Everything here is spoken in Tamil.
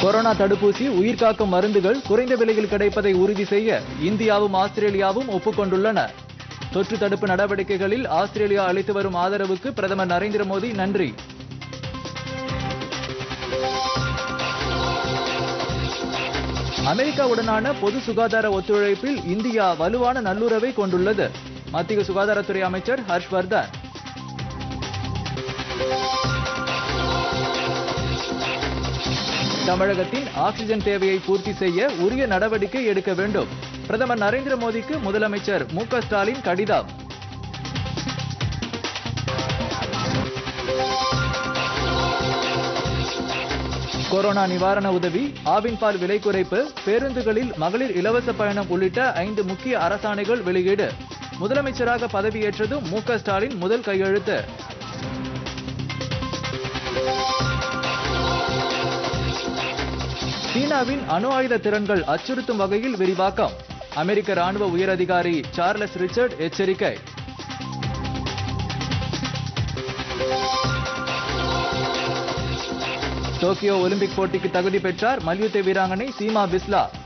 கொரோனா தடுப்பூசி உயிர்காக்கும் மருந்துகள் குறைந்த விலையில் கிடைப்பதை உறுதி செய்ய இந்தியாவும் ஆஸ்திரேலியாவும் ஒப்புக்கொண்டுள்ளன தொற்று தடுப்பு நடவடிக்கைகளில் ஆஸ்திரேலியா அளித்து வரும் ஆதரவுக்கு பிரதமர் நரேந்திர மோடி நன்றி அமெரிக்காவுடனான பொது சுகாதார ஒத்துழைப்பில் இந்தியா வலுவான நல்லுறவை கொண்டுள்ளது மத்திய சுகாதாரத்துறை அமைச்சர் ஹர்ஷ்வர்தன் தமிழகத்தின் ஆக்சிஜன் தேவையை பூர்த்தி செய்ய உரிய நடவடிக்கை எடுக்க வேண்டும் பிரதமர் நரேந்திர மோடிக்கு முதலமைச்சர் மு க ஸ்டாலின் கடிதம் கொரோனா நிவாரண உதவி ஆவின் பால் விலை குறைப்பு பேருந்துகளில் மகளிர் இலவச பயணம் உள்ளிட்ட ஐந்து முக்கிய அரசாணைகள் வெளியீடு முதலமைச்சராக பதவியேற்றதும் மு க ஸ்டாலின் முதல் கையெழுத்து சீனாவின் அணு ஆயுத திறன்கள் அச்சுறுத்தும் வகையில் விரிவாக்கம் அமெரிக்க ராணுவ உயரதிகாரி சார்லஸ் ரிச்சர்ட் எச்சரிக்கை டோக்கியோ ஒலிம்பிக் போட்டிக்கு தகுதி பெற்றார் மல்யுத்த வீராங்கனை சீமா பிஸ்லா